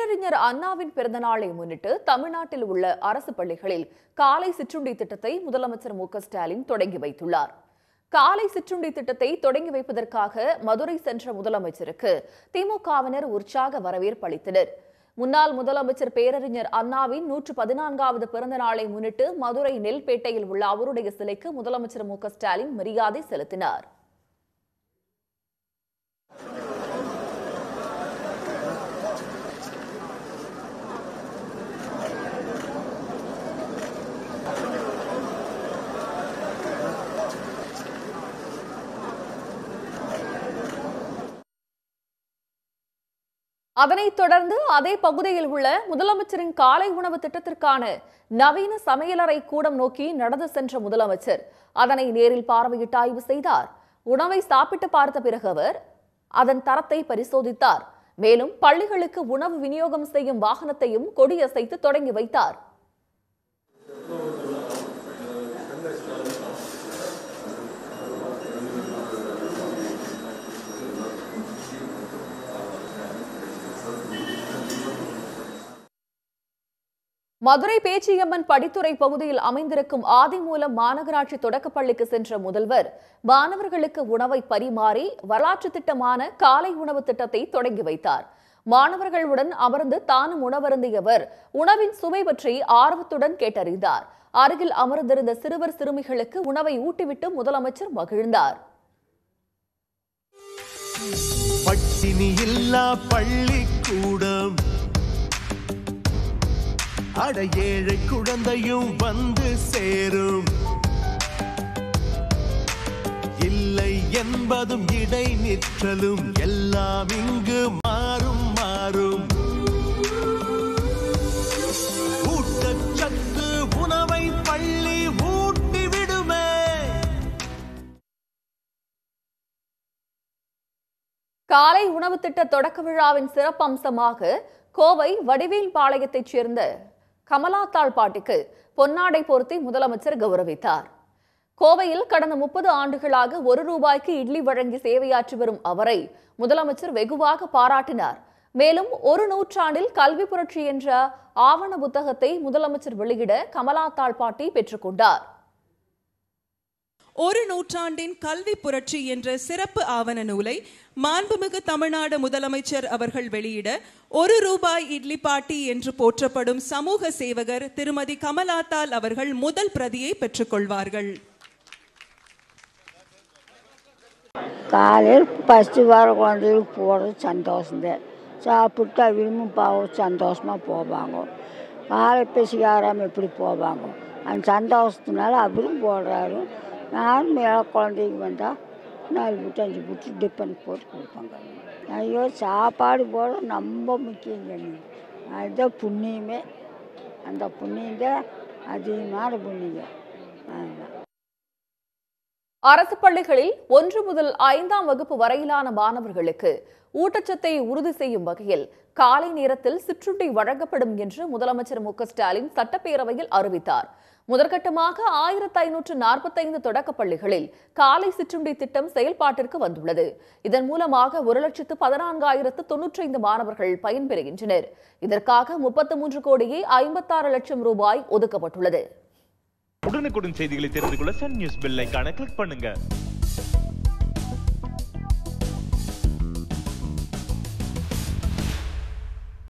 பேரறிஞர் அண்ணாவின் பிறந்தநாளை முன்னிட்டு தமிழ்நாட்டில் உள்ள அரசு பள்ளிகளில் காலை சிற்றுண்டி திட்டத்தை முதலமைச்சர் மு க ஸ்டாலின் தொடங்கி வைத்துள்ளார் காலை சிற்றுண்டி திட்டத்தை தொடங்கி வைப்பதற்காக மதுரை சென்ற முதலமைச்சருக்கு திமுகவினர் உற்சாக வரவேற்பு அளித்தனர் முன்னாள் முதலமைச்சர் பேரறிஞர் அண்ணாவின் நூற்று பதினான்காவது பிறந்த நாளை முன்னிட்டு மதுரை நெல்பேட்டையில் உள்ள அவருடைய சிலைக்கு முதலமைச்சர் மு க ஸ்டாலின் மரியாதை செலுத்தினார் அதனைத் தொடர்ந்து அதே பகுதியில் உள்ள முதலமைச்சரின் காலை உணவு திட்டத்திற்கான நவீன சமையலறை கூடம் நோக்கி நடந்து சென்ற முதலமைச்சர் அதனை நேரில் பார்வையிட்டு ஆய்வு செய்தார் உணவை சாப்பிட்டு பார்த்த பிறகு அவர் அதன் தரத்தை பரிசோதித்தார் மேலும் பள்ளிகளுக்கு உணவு விநியோகம் செய்யும் வாகனத்தையும் கொடியசைத்து தொடங்கி வைத்தார் மதுரை பேச்சியம்மன் படித்துறை பகுதியில் அமைந்திருக்கும் ஆதிமூலம் மாநகராட்சி தொடக்கப்பள்ளிக்கு சென்ற முதல்வர் மாணவர்களுக்கு உணவை பரிமாறி வரலாற்று திட்டமான காலை உணவு திட்டத்தை தொடங்கி வைத்தார் மாணவர்களுடன் அமர்ந்து தானும் உணவருந்தியவர் உணவின் சுவை பற்றி ஆர்வத்துடன் கேட்டறிந்தார் அருகில் அமர்ந்திருந்த சிறுவர் சிறுமிகளுக்கு உணவை ஊட்டிவிட்டு முதலமைச்சர் மகிழ்ந்தார் பட்டினி இல்லா பள்ளிக்கூடம் அட ஏழை குழந்தையும் வந்து சேரும் இல்லை என்பதும் இடை நிற்றலும் எல்லாம் இங்கு மாறும் மாறும் ஊட்டச்சத்து உணவை பள்ளி ஊட்டி விடுமே காலை உணவு திட்ட தொடக்க விழாவின் சிறப்பம்சமாக கோவை வடிவேல்பாளையத்தைச் சேர்ந்த கமலாத்தாள் பாட்டிக்கு பொன்னாடை பொருத்தி முதலமைச்சர் கௌரவித்தார் கோவையில் கடந்த முப்பது ஆண்டுகளாக ஒரு ரூபாய்க்கு இட்லி வழங்கி சேவையாற்றி வரும் அவரை முதலமைச்சர் வெகுவாக பாராட்டினார் மேலும் ஒரு நூற்றாண்டில் கல்வி புரட்சி என்ற ஆவண புத்தகத்தை முதலமைச்சர் வெளியிட கமலாத்தாள் பாட்டி பெற்றுக்கொண்டார் ஒரு நூற்றாண்டின் கல்வி புரட்சி என்ற சிறப்பு ஆவண நூலை மாண்புமிகு தமிழ்நாடு முதலமைச்சர் அவர்கள் வெளியிட ஒரு ரூபாய் இட்லி பாட்டி என்று போற்றப்படும் சமூக சேவகர் திருமதி கமலாத்தால் அவர்கள் முதல் பிரதியை பெற்றுக்கொள்வார்கள் காலையில் ஃபஸ்ட்டு வர குழந்தைகளுக்கு போடுறது சந்தோஷம்தான் சாப்பிட்டு அவங்களும் பாவம் சந்தோஷமாக போவாங்க காலை பேசிக்காராமல் எப்படி போவாங்க அந்த சந்தோஷத்தினால அவரும் போடுறாரு நானும் ஏழை குழந்தைக்கு வந்தால் நாலு புட்டு அஞ்சு புட்டு டிஃபன் போட்டு கொடுப்பாங்க ஐயோ சாப்பாடு போட ரொம்ப முக்கியங்க அதுதான் புண்ணியமே அந்த புண்ணியம் தான் அதிகமான புண்ணியம் ஆமாம் அரசு பள்ளிகளில் ஒன்று முதல் ஐந்தாம் வகுப்பு வரையிலான மாணவர்களுக்கு ஊட்டச்சத்தை உறுதி செய்யும் வகையில் காலை நேரத்தில் சிற்றுண்டி வழங்கப்படும் என்று முதலமைச்சர் மு க ஸ்டாலின் சட்டப்பேரவையில் அறிவித்தார் முதற்கட்டமாக ஆயிரத்து ஐநூற்று நாற்பத்தைந்து தொடக்கப் பள்ளிகளில் காலை சிற்றுண்டி திட்டம் செயல்பாட்டிற்கு வந்துள்ளது இதன் மூலமாக ஒரு லட்சத்து பதினான்காயிரத்து தொன்னூற்றைந்து மாணவர்கள் பயன்பெறுகின்றனர் இதற்காக முப்பத்து மூன்று கோடியே ஐம்பத்தாறு லட்சம் ரூபாய் ஒதுக்கப்பட்டுள்ளது உடனுக்குடன் செய்திகளை தெரிந்து கொள்ள சன் நியூஸ் பெல் ஐகானை கிளிக் பண்ணுங்க